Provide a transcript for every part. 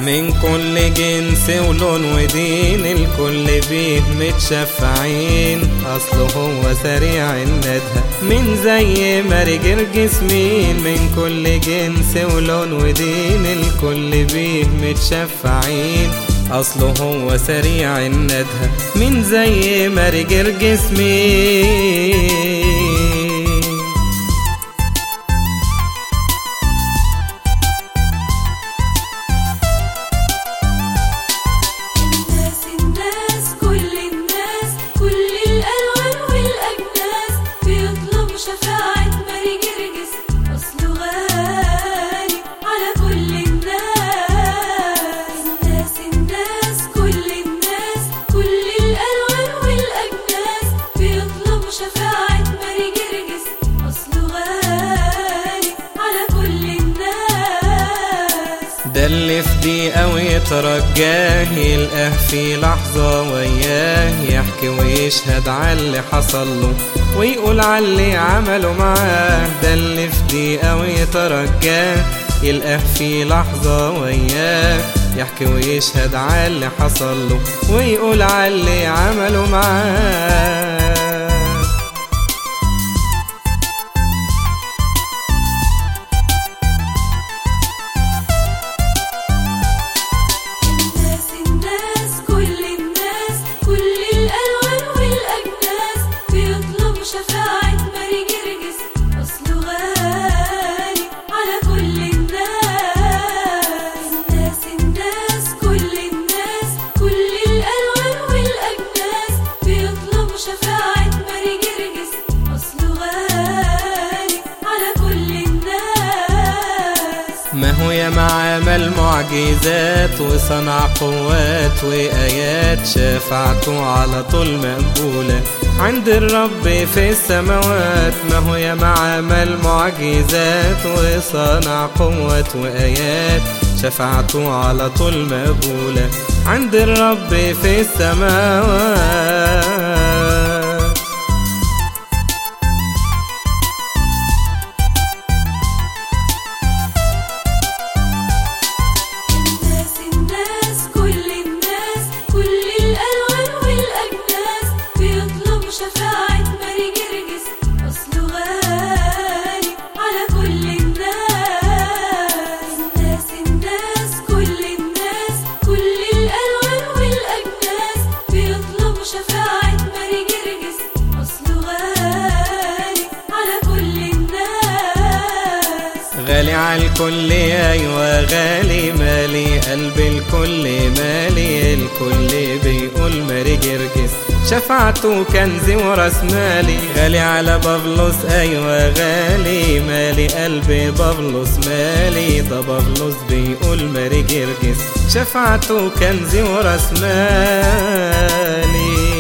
من كل جنس ولون ودين الكل بيه متشفعين اصله هو سريع الندهة من زي ماري جرجس مين من كل جنس ولون ودين الكل بيه متشفعين اصله هو سريع الندهة من زي ماري جرجس مين الناس الناس كل الناس كل الألوان والأجناس بيطلب شفاعة ماري جرجس أصله غالي على كل الناس الناس الناس كل الناس كل الألوان والأجناس بيطلب شفاعة ماري جرجس أصله غالي على كل الناس ده اللي في دقيقة ويترجاه يلقاه في لحظة وياه يحكي ويشهد على اللي حصل له ويقول على اللي عمله معاه ده اللي في دقيقة ويترجاه يلقاه في لحظة وياه يحكي ويشهد على اللي حصل له ويقول على اللي عمله معاه الناس الناس كل الناس كل الألوان والأجناس بيطلب شفاعة ماري جرجس أصله غالي على كل الناس الناس الناس كل الناس كل الألوان والأجناس بيطلب شفاعة ماري جرجس أصله غالي على كل الناس ما هو يا عمل معجزات وصنع قوات وآيات شفاعته على طول مقبولة عند الرب في السماوات ما هو يا عمل معجزات وصنع قوات وآيات شفاعته على طول مقبولة عند الرب في السماوات الناس الناس كل الناس كل الألوان والأجناس بيطلب شفاعة ماري جرجس أصله غالي على كل الناس الناس الناس كل الناس كل الألوان والأجناس بيطلب شفاعة ماري جرجس أصله غالي على كل الناس غالي على الكل ايوه غالي مالي قلب الكل مالي الكل بيقول ماري جرجس شفاعته كنزي وراس مالي غالي على بابلوس ايوه غالي مالي قلبي بابلوس مالي ده بابلوس بيقول ماري جرجس شفاعته كنزي وراس مالي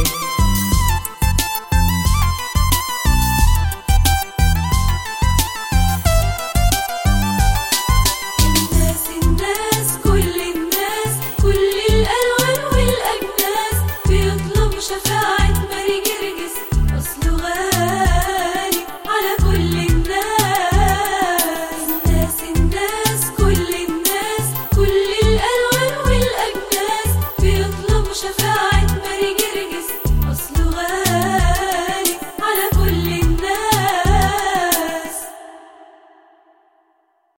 الناس الناس كل الناس كل الألوان والأجناس بيطلب شفاعة